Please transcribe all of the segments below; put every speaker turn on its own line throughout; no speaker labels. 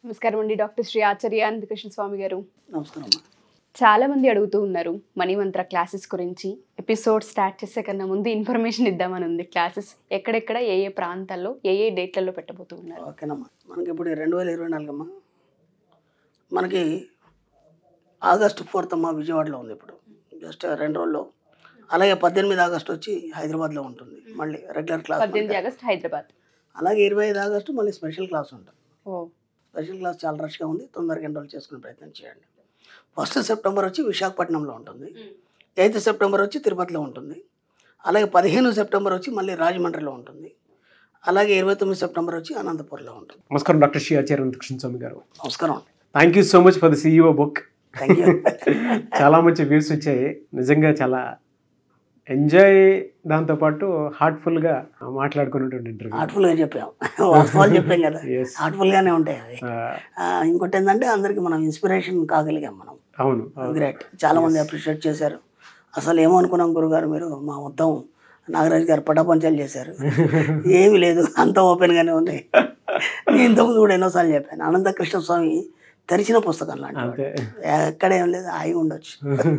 నమస్కారం అండి డాక్టర్ శ్రీ ఆచార్య అనంతకృష్ణ స్వామి గారు
నమస్కారం అమ్మా
చాలా మంది అడుగుతూ ఉన్నారు మణిమంత్ర క్లాసెస్ గురించి ఎపిసోడ్ స్టార్ట్ చేసే కన్నా ముందు ఇన్ఫర్మేషన్ ఇద్దామని ఉంది క్లాసెస్ ఎక్కడెక్కడ ఏ ఏ ప్రాంతాల్లో ఏ ఏ డేట్లలో పెట్టబోతూ ఉన్నారు
ఓకేనమ్మా మనకి ఇప్పుడు రెండు వేల ఇరవై నాలుగు అమ్మా మనకి ఆగస్టు ఫోర్త్ అమ్మా విజయవాడలో ఉంది ఇప్పుడు జస్ట్ రెండు రోజుల్లో అలాగే పద్దెనిమిది ఆగస్టు వచ్చి హైదరాబాద్లో ఉంటుంది మళ్ళీ రెగ్యులర్ క్లాస్
పద్దెనిమిది ఆగస్ట్ హైదరాబాద్
అలాగే ఇరవై ఐదు ఆగస్టు మళ్ళీ స్పెషల్ క్లాస్ ఉంటుంది
ఓ
స్పెషల్ క్లాస్ చాలా రష్గా ఉంది తొందరగా ఎన్రోల్ చేసుకునే ప్రయత్నం చేయండి ఫస్ట్ సెప్టెంబర్ వచ్చి విశాఖపట్నంలో ఉంటుంది ఎయిత్ సెప్టెంబర్ వచ్చి తిరుపతిలో ఉంటుంది అలాగే పదిహేను సెప్టెంబర్ వచ్చి మళ్ళీ రాజమండ్రిలో ఉంటుంది అలాగే ఇరవై తొమ్మిది సెప్టెంబర్ వచ్చి అనంతపూర్లో ఉంటుంది
నమస్కారం డాక్టర్ శ్రీ ఆచార్య కృష్ణ స్వామి గారు
నమస్కారం అండి
thank you so much for the CEO book
thank you
చాలా మంచి వ్యూస్ వచ్చాయి నిజంగా చాలా ఎంజాయ్ దాంతోపాటు హార్ట్ఫుల్గా మాట్లాడుకున్నటువంటి ఇంటర్వ్యూ
హార్ట్ఫుల్గా చెప్పాం వాస్తవాలు చెప్పాం కదా
ఎస్
హార్ట్ఫుల్గానే ఉంటాయి అవి ఆ, ఇంకోటి ఏంటంటే అందరికి మనం ఇన్స్పిరేషన్ కాగలిగాం మనం
అవును అవును.
గ్రేట్ చాలా మంది అప్రిషియేట్ చేశారు అసలు ఏమనుకున్నాం గురుగారు మీరు మా మొత్తం నాగరాజు గారు పటాపంచాలు చేశారు ఏమీ లేదు అంత ఓపెన్గానే ఉంది నేను ఇంతకుముందు కూడా ఎన్నోసార్లు చెప్పాను అనంతకృష్ణ స్వామి తెరిచిన పుస్తకం లాంటి
అంతే
ఎక్కడ ఏం లేదు హాయిగా ఉండొచ్చు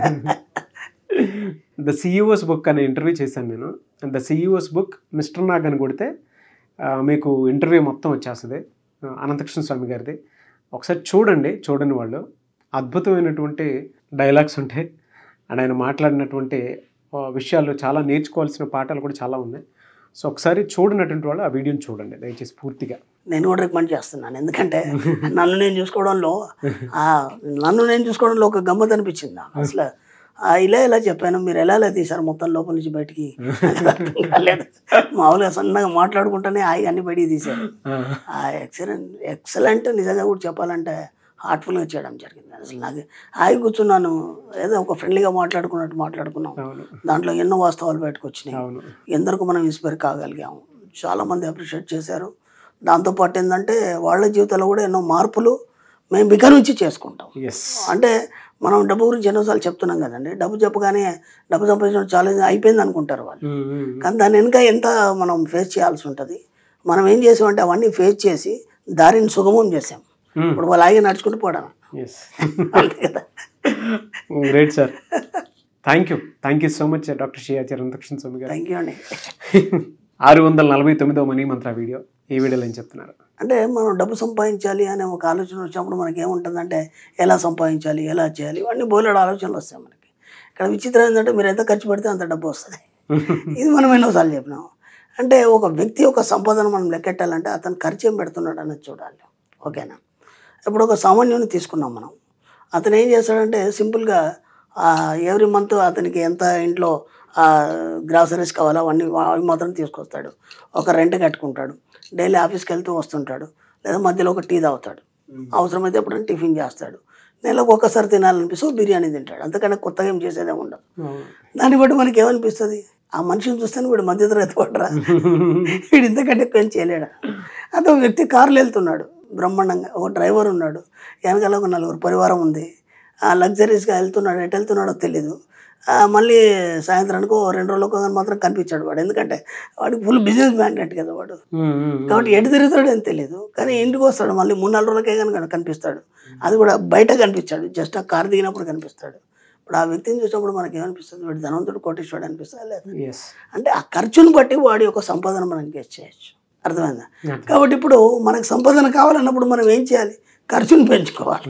ద సిఇఓస్ బుక్ అనే ఇంటర్వ్యూ చేశాను నేను the CEOs book mister Nag అని కొడితే ఆ, మీకు ఇంటర్వ్యూ మొత్తం వచ్చేస్తుంది ఆ, అనంతకృష్ణ స్వామి గారిది ఒకసారి చూడండి చూడని వాళ్ళు అద్భుతమైనటువంటి డైలాగ్స్ ఉంటాయి అండ్ ఆయన మాట్లాడినటువంటి ఆ, విషయాలు చాలా నేర్చుకోవాల్సిన పాఠాలు కూడా చాలా ఉన్నాయి సో ఒకసారి చూడనటువంటి వాళ్ళు ఆ వీడియోని చూడండి దయచేసి పూర్తిగా
నేను కూడా రికమెండ్ చేస్తున్నాను ఎందుకంటే నన్ను నేను చూసుకోవడంలో ఆ నన్ను నేను చూసుకోవడంలో ఒక గమ్మత్ అనిపించింది నాకు అసలు ఆ, ఇలా ఇలా చెప్పాను మీరు ఎలా ఎలా తీశారు మొత్తం లోపల నుంచి బయటికి నాకు అర్థం కాలేదు మామూలుగా సన్నగా మాట్లాడుకుంటూనే హాయిగా అన్ని బయటికి తీశారు ఆ ఎక్సలెంట్ ఎక్సలెంట్ నిజంగా కూడా చెప్పాలంటే హార్ట్ఫుల్గా చేయడం జరిగింది అసలు నాకు హాయి కూర్చున్నాను ఏదో ఒక ఫ్రెండ్లీగా మాట్లాడుకున్నట్టు మాట్లాడుకున్నాం
అవును
దాంట్లో ఎన్నో వాస్తవాలు బయటకు వచ్చినాయి
అవును
ఎందరికీ మనం ఇన్స్పైర్ కాగలిగాము చాలామంది అప్రిషియేట్ చేశారు దాంతోపాటు ఏంటంటే వాళ్ళ జీవితంలో కూడా ఎన్నో మార్పులు మేము బిగ్గ నుంచి చేసుకుంటాం
ఎస్
అంటే మనం డబ్బు గురించి ఎన్నోసార్లు చెప్తున్నాం కదండి డబ్బు చెప్పగానే డబ్బు సంపాదించడం ఛాలెంజ్ అయిపోయింది అనుకుంటారు వాళ్ళు కానీ దాని వెనుక ఎంత మనం ఫేస్ చేయాల్సి ఉంటుంది మనం ఏం చేసామంటే అవన్నీ ఫేస్ చేసి దారిని సుగమం చేసాం ఇప్పుడు వాళ్ళు ఆగి నడుచుకుంటూ పోవడం
ఎస్
అంతే కదా
great sir thank you thank you so much doctor Shri Acharya Anantakrishna Swami garu
thank you అండి
ఆరు వందల నలభై తొమ్మిదో మనీ మంత్ర వీడియో ఈ వీడియోలో ఏం చెప్తున్నారు
అంటే మనం డబ్బు సంపాదించాలి అనే ఒక ఆలోచన వచ్చినప్పుడు మనకి ఏముంటుందంటే ఎలా సంపాదించాలి ఎలా చేయాలి ఇవన్నీ బోలెడు ఆలోచనలు వస్తాయి మనకి ఇక్కడ విచిత్రం ఏంటంటే మీరు ఎంత ఖర్చు పెడితే అంత డబ్బు వస్తుంది ఇది మనం ఎన్నోసార్లు చెప్పినాం అంటే ఒక వ్యక్తి యొక్క సంపదను మనం లెక్కెట్టాలంటే అతను ఖర్చు ఏం పెడుతున్నాడు అనేది చూడాలి ఓకేనా ఇప్పుడు ఒక సామాన్యుని తీసుకున్నాం మనం అతను ఏం చేస్తాడంటే సింపుల్గా ఎవ్రీ మంత్ అతనికి ఎంత ఇంట్లో గ్రాసరీస్ కావాలో అవన్నీ వా- అవి మాత్రం తీసుకొస్తాడు ఒక రెంట్ కట్టుకుంటాడు డైలీ ఆఫీస్కి వెళ్తూ వస్తుంటాడు లేదా మధ్యలో ఒక టీ తాగుతాడు అవసరమైతే ఎప్పుడైనా టిఫిన్ చేస్తాడు నెలకు ఒక్కసారి తినాలనిపిస్తే ఓ బిర్యానీ తింటాడు అంతకన్నా కొత్తగా ఏం చేసేదే ఉండదు దాన్ని బట్టి మనకి ఏమనిపిస్తుంది ఆ మనిషిని చూస్తేనే వీడు మధ్యతరగతి పడరా వీడు ఇంతకంటే ఎక్కువ ఏం చేయలేడా అతను వ్యక్తి కారులో వెళ్తున్నాడు బ్రహ్మాండంగా ఒక డ్రైవర్ ఉన్నాడు వెనకాల ఒక నలుగురు పరివారం ఉంది ఆ లగ్జరీస్గా వెళ్తున్నాడు ఎటు వెళ్తున్నాడో తెలీదు ఆ, మళ్ళీ సాయంత్రానికి ఓ రెండు రోజులకు ఒకసారి మాత్రం కనిపించాడు వాడు ఎందుకంటే వాడికి ఫుల్ బిజినెస్ మ్యాగ్నెట్ కదా వాడు కాబట్టి ఎటు తిరుగుతాడో అని తెలియదు కానీ ఇంటికి వస్తాడు మళ్ళీ మూడు నాలుగు రోజులకే కనుక కనిపిస్తాడు అది కూడా బయట కనిపించాడు జస్ట్ ఆ కారు దిగినప్పుడు కనిపిస్తాడు ఇప్పుడు ఆ వ్యక్తిని చూసినప్పుడు మనకి ఏమనిపిస్తుంది వీడు ధనవంతుడు కోటేశ్వరుడు అనిపిస్తుంది లేదు
ఎస్
అంటే ఆ ఖర్చును బట్టి వాడి యొక్క సంపాదన మనం గెస్ చేయొచ్చు అర్థమైందా కాబట్టి ఇప్పుడు మనకు సంపాదన కావాలన్నప్పుడు మనం ఏం చేయాలి ఖర్చును పెంచుకోవాలి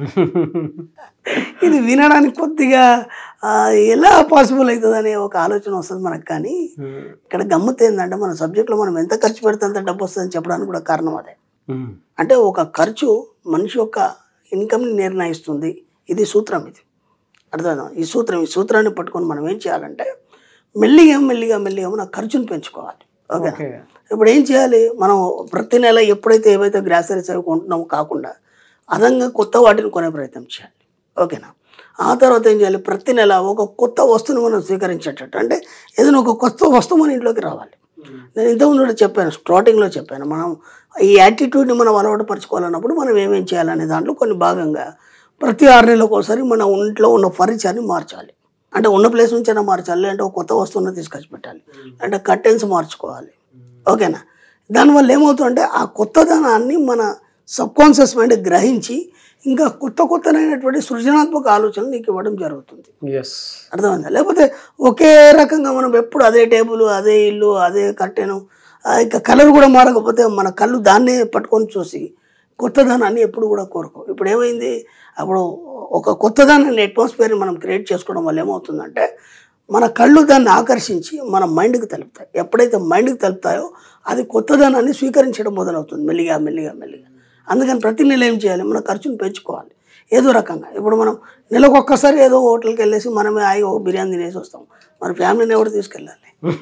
ఇది వినడానికి కొద్దిగా ఆ, ఎలా పాసిబుల్ అవుతుంది అనే ఒక ఆలోచన వస్తుంది మనకు కానీ ఇక్కడ గమ్మత్ ఏంటంటే మన సబ్జెక్ట్లో మనం ఎంత ఖర్చు పెడితే అంత డబ్బు వస్తుందని చెప్పడానికి కూడా కారణం అదే అంటే ఒక ఖర్చు మనిషి యొక్క ఇన్కమ్ని నిర్ణయిస్తుంది ఇది సూత్రం ఇది అర్థమైందా ఈ సూత్రం ఈ సూత్రాన్ని పట్టుకొని మనం ఏం చేయాలంటే మెల్లిగా మెల్లిగా మెల్లిగా మన ఖర్చును పెంచుకోవాలి ఓకే
ఓకే
ఇప్పుడు ఏం చేయాలి మనం ప్రతి నెల ఎప్పుడైతే ఏవైతే గ్రాసరీస్ అవి కొంటున్నామో కాకుండా అదనంగా కొత్త వాటిని కొనే ప్రయత్నం చేయాలి ఓకేనా ఆ తర్వాత ఏం చేయాలి ప్రతి నెల ఒక కొత్త వస్తువును మనం స్వీకరించేటట్టు అంటే ఏదైనా ఒక కొత్త వస్తువు మన ఇంట్లోకి రావాలి నేను ఇంతకుముందు కూడా చెప్పాను స్టార్టింగ్లో చెప్పాను మనం ఈ యాటిట్యూడ్ని మనం అలవాటు పరచుకోవాలన్నప్పుడు మనం ఏమేం చేయాలనే దాంట్లో కొన్ని భాగంగా ప్రతి ఆరు నెలలకు ఒకసారి మన ఇంట్లో ఉన్న ఫర్నిచర్ని మార్చాలి అంటే ఉన్న ప్లేస్ నుంచి అయినా మార్చాలి అంటే ఒక కొత్త వస్తువుని తీసుకొచ్చి పెట్టాలి అంటే కర్టెన్స్ మార్చుకోవాలి ఓకేనా దానివల్ల ఏమవుతుందంటే ఆ కొత్తదనాన్ని మన సబ్ కాన్షియస్ మైండ్ గ్రహించి ఇంకా కొత్త కొత్తనైనటువంటి సృజనాత్మక ఆలోచనలు నీకు ఇవ్వడం జరుగుతుంది
ఎస్
అర్థమైందా లేకపోతే ఒకే రకంగా మనం ఎప్పుడు అదే టేబుల్ అదే ఇల్లు అదే కట్టెను ఆ, ఇంకా కలర్ కూడా మారకపోతే మన కళ్ళు దాన్నే పట్టుకొని చూసి కొత్తదనాన్ని ఎప్పుడు కూడా కోరుకో ఇప్పుడు ఏమైంది అప్పుడు ఒక కొత్తదనాన్ని అట్మాస్ఫియర్ని మనం క్రియేట్ చేసుకోవడం వల్ల ఏమవుతుందంటే మన కళ్ళు దాన్ని ఆకర్షించి మన మైండ్కి తెలుపుతాయి ఎప్పుడైతే మైండ్కి తెలుపుతాయో అది కొత్తదనాన్ని స్వీకరించడం మొదలవుతుంది మెల్లిగా మెల్లిగా మెల్లిగా అందుకని ప్రతి నెల ఏం చేయాలి మన ఖర్చును పెంచుకోవాలి ఏదో రకంగా ఇప్పుడు మనం నెలకు ఒక్కసారి ఏదో హోటల్కి వెళ్ళేసి మనమే ఆగి ఒక బిర్యానీ తినేసి వస్తాం మన ఫ్యామిలీని ఎవరు తీసుకెళ్ళాలి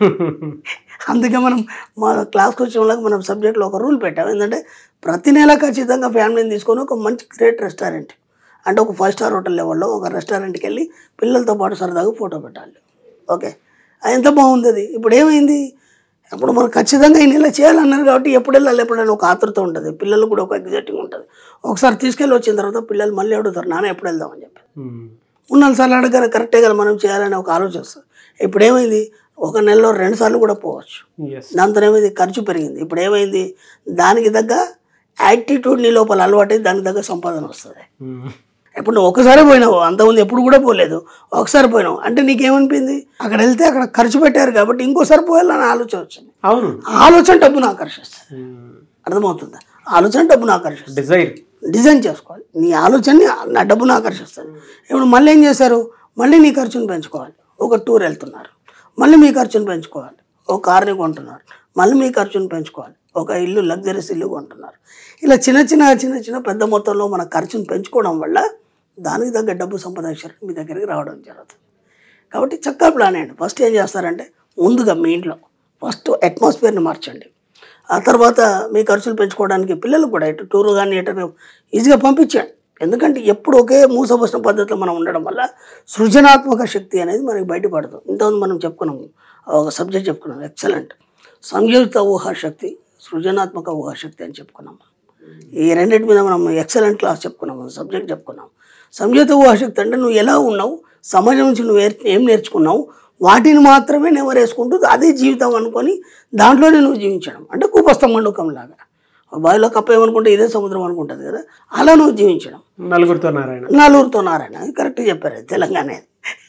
అందుకే మనం మా క్లాస్కి వచ్చిన వాళ్ళకి మనం సబ్జెక్ట్లో ఒక రూల్ పెట్టాం ఏంటంటే ప్రతి నెల ఖచ్చితంగా ఫ్యామిలీని తీసుకొని ఒక మంచి గ్రేట్ రెస్టారెంట్ అంటే ఒక ఫైవ్ స్టార్ హోటల్ లెవెల్లో ఒక రెస్టారెంట్కి వెళ్ళి పిల్లలతో పాటు సరదాగా ఫోటో పెట్టాలి ఓకే అది ఎంత బాగుంది అది ఇప్పుడు ఏమైంది ఇప్పుడు మనం ఖచ్చితంగా ఈ నెల చేయాలన్నారు కాబట్టి ఎప్పుడు వెళ్ళాలి ఎప్పుడైనా ఒక ఆతృత ఉంటుంది పిల్లలు కూడా ఒక ఎగ్జైటింగ్ ఉంటుంది ఒకసారి తీసుకెళ్ళి వచ్చిన తర్వాత పిల్లలు మళ్ళీ అడుగుతారు నాన్న ఎప్పుడు వెళ్దామని చెప్పి మూడు సార్లు అడగానే కరెక్టే కదా మనం చేయాలని ఒక ఆలోచన వస్తుంది ఇప్పుడు ఏమైంది ఒక నెలలో రెండు సార్లు కూడా పోవచ్చు
ఎస్
దాంతో ఏమైంది ఖర్చు పెరిగింది ఇప్పుడు ఏమైంది దానికి తగ్గ యాటిట్యూడ్ నీ లోపల అలవాటు దానికి తగ్గ సంపాదన వస్తుంది ఇప్పుడు నువ్వు ఒకసారి పోయినావు అంతకుముందు ఎప్పుడు కూడా పోలేదు ఒకసారి పోయినావు అంటే నీకేమనిపింది అక్కడ వెళ్తే అక్కడ ఖర్చు పెట్టారు కాబట్టి ఇంకోసారి పోయాలని ఆలోచన వచ్చింది
అవును
ఆ ఆలోచన డబ్బును ఆకర్షిస్తుంది అర్థమవుతుందా ఆలోచన డబ్బును ఆకర్షిస్తుంది
డిజైర్
డిజైన్ చేసుకోవాలి నీ ఆలోచనని నా డబ్బును ఆకర్షిస్తుంది ఇప్పుడు మళ్ళీ ఏం చేశారు మళ్ళీ నీ ఖర్చును పెంచుకోవాలి ఒక టూర్ వెళ్తున్నారు మళ్ళీ మీ ఖర్చును పెంచుకోవాలి ఒక కార్ని కొంటున్నారు మళ్ళీ మీ ఖర్చును పెంచుకోవాలి ఒక ఇల్లు లగ్జరీస్ ఇల్లు కొంటున్నారు ఇలా చిన్న చిన్న చిన్న చిన్న పెద్ద మొత్తంలో మన ఖర్చును పెంచుకోవడం వల్ల దానికి తగ్గ డబ్బు సంపాదించారు మీ దగ్గరికి రావడం జరుగుతుంది కాబట్టి చక్కగా ప్లాన్ అయ్యండి ఫస్ట్ ఏం చేస్తారంటే ముందుగా మీ ఇంట్లో ఫస్ట్ అట్మాస్ఫియర్ని మార్చండి ఆ తర్వాత మీ ఖర్చులు పెంచుకోవడానికి పిల్లలకు కూడా ఇటు టూర్ కానీ ఎటు ఈజీగా పంపించండి ఎందుకంటే ఎప్పుడు ఒకే మూసపోసిన పద్ధతిలో మనం ఉండడం వల్ల సృజనాత్మక శక్తి అనేది మనకి బయటపడదు ఇంతకుముందు మనం చెప్పుకున్నాము ఒక సబ్జెక్ట్ చెప్పుకున్నాం ఎక్సలెంట్ సంయోజిత ఊహాశక్తి సృజనాత్మక ఊహాశక్తి అని చెప్పుకున్నాం ఈ రెండింటి మీద మనం ఎక్సలెంట్ క్లాస్ చెప్పుకున్నాము సబ్జెక్ట్ చెప్పుకున్నాం సంయోజిత ఊహాశక్తి అంటే నువ్వు ఎలా ఉన్నావు సమాజం నుంచి నువ్వు ఏర్- ఏం నేర్చుకున్నావు వాటిని మాత్రమే నెవరేసుకుంటూ అదే జీవితం అనుకొని దాంట్లోనే నువ్వు జీవించడం అంటే కూపస్థం మండుకం లాగా బావిలో కప్ప ఏమనుకుంటే ఇదే సముద్రం అనుకుంటుంది కదా అలా నువ్వు జీవించడం
నలుగురితో నారాయణ
నలుగురితో నారాయణ అది కరెక్ట్ చెప్పారు అది తెలంగాణ అది.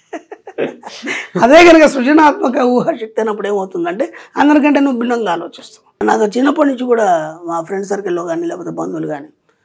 అదే కనుక సృజనాత్మక ఊహాశక్తి అన్నప్పుడు ఏమవుతుందంటే అందరికంటే నువ్వు భిన్నంగా ఆలోచిస్తావు నాకు చిన్నప్పటి నుంచి కూడా మా ఫ్రెండ్ సర్కిల్లో కానీ లేకపోతే బంధువులు కానీ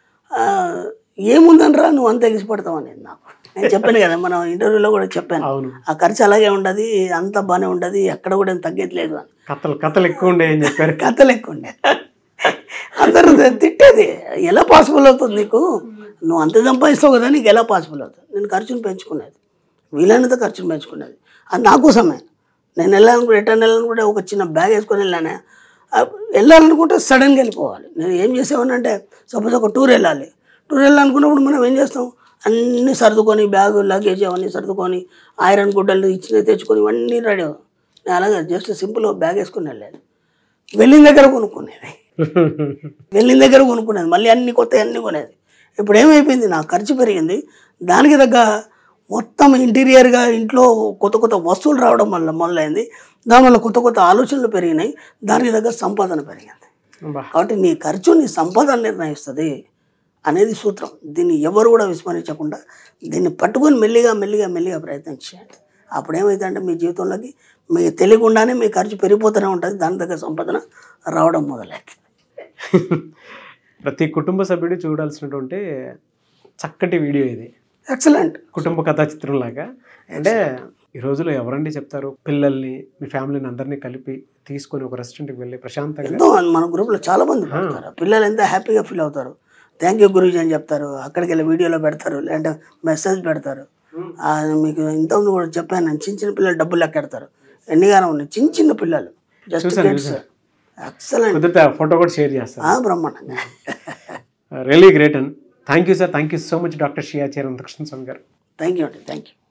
ఏముందనరా నువ్వు అంత ఎగిసిపడతావు అనేది నాకు నేను చెప్పాను కదా మనం ఇంటర్వ్యూలో కూడా చెప్పాను
అవును
ఆ ఖర్చు అలాగే ఉండదు అంతా బాగానే ఉండదు ఎక్కడ కూడా ఏం తగ్గేది లేదు అని
కథలు కథలు ఎక్కువ ఉండేయని చెప్పారు
కథలు ఎక్కువ ఉండేది అందరూ తిట్టేది ఎలా పాసిబుల్ అవుతుంది నీకు నువ్వు అంత సంపాదిస్తావు కదా నీకు ఎలా పాసిబుల్ అవుతుంది నేను ఖర్చును పెంచుకునేది వీలైనంత ఖర్చును పెంచుకునేది అది నా కోసమే నేను వెళ్ళాలనుకుంటే రిటర్న్ వెళ్ళాలనుకుంటే ఒక చిన్న బ్యాగ్ వేసుకొని వెళ్ళానే ఆ, వెళ్ళాలనుకుంటే సడన్గా వెళ్ళిపోవాలి నేను ఏం చేసేవానంటే సపోజ్ ఒక టూర్ వెళ్ళాలి టూర్ వెళ్ళాలనుకున్నప్పుడు మనం ఏం చేస్తాం అన్నీ సర్దుకొని బ్యాగ్ లగేజ్ అవన్నీ సర్దుకొని ఐరన్ గుడ్డలు ఇచ్చినవి తెచ్చుకొని ఇవన్నీ రెడీ నేను అలాగే జస్ట్ సింపుల్ బ్యాగ్ వేసుకొని వెళ్ళేది వెళ్ళిన దగ్గర కొనుక్కునేది వెళ్ళిన దగ్గర కొనుక్కునేది మళ్ళీ అన్ని కొత్త అన్ని కొనేది ఇప్పుడు ఏమైపోయింది నా ఖర్చు పెరిగింది దానికి తగ్గ మొత్తం ఇంటీరియర్గా ఇంట్లో కొత్త కొత్త వస్తువులు రావడం వల్ల మొదలైంది దానివల్ల కొత్త కొత్త ఆలోచనలు పెరిగినాయి దానికి తగ్గ సంపాదన పెరిగింది
అబ్బా.
కాబట్టి నీ ఖర్చు నీ సంపాదన నిర్ణయిస్తుంది అనేది సూత్రం దీన్ని ఎవరు కూడా విస్మరించకుండా దీన్ని పట్టుకొని మెల్లిగా మెల్లిగా మెల్లిగా ప్రయత్నం చేయండి అప్పుడు ఏమవుతుందంటే మీ జీవితంలోకి మీకు తెలియకుండానే మీ ఖర్చు పెరిగిపోతూనే ఉంటుంది దాని దగ్గర సంపాదన రావడం మొదలవుతుంది
ప్రతి కుటుంబ సభ్యుడు చూడాల్సినటువంటి చక్కటి వీడియో ఇది
ఎక్సలెంట్
కుటుంబ కథా చిత్రం లాగా అంటే ఈ రోజులో ఎవరండి చెప్తారు పిల్లల్ని మీ ఫ్యామిలీని అందరినీ కలిపి తీసుకొని ఒక రెస్టారెంట్కి వెళ్ళి ప్రశాంతంగా
ఎంతో మన గ్రూప్లో చాలా మంది పెడతారు పిల్లలు ఎంత హ్యాపీగా ఫీల్ అవుతారు థ్యాంక్ యూ గురూజీ అని చెప్తారు అక్కడికి వెళ్ళి వీడియోలో పెడతారు లేదంటే మెసేజ్ పెడతారు ఆ, మీకు ఇంతకుముందు కూడా చెప్పాను నేను చిన్న చిన్న పిల్లలు డబ్బులు లెక్కెడతారు ఎన్నిగానో ఉన్నాయి చిన్న చిన్న పిల్లలు జస్ట్
చూశాను,
కిడ్స్ ఎక్సలెంట్
కుదిరితే ఆ ఫోటో కూడా షేర్ చేస్తాను
బ్రహ్మాండంగా
really great and thank you sir thank you so much doctor Shri Acharya Krishna Swami garu
thank you అండి థ్యాంక్ యూ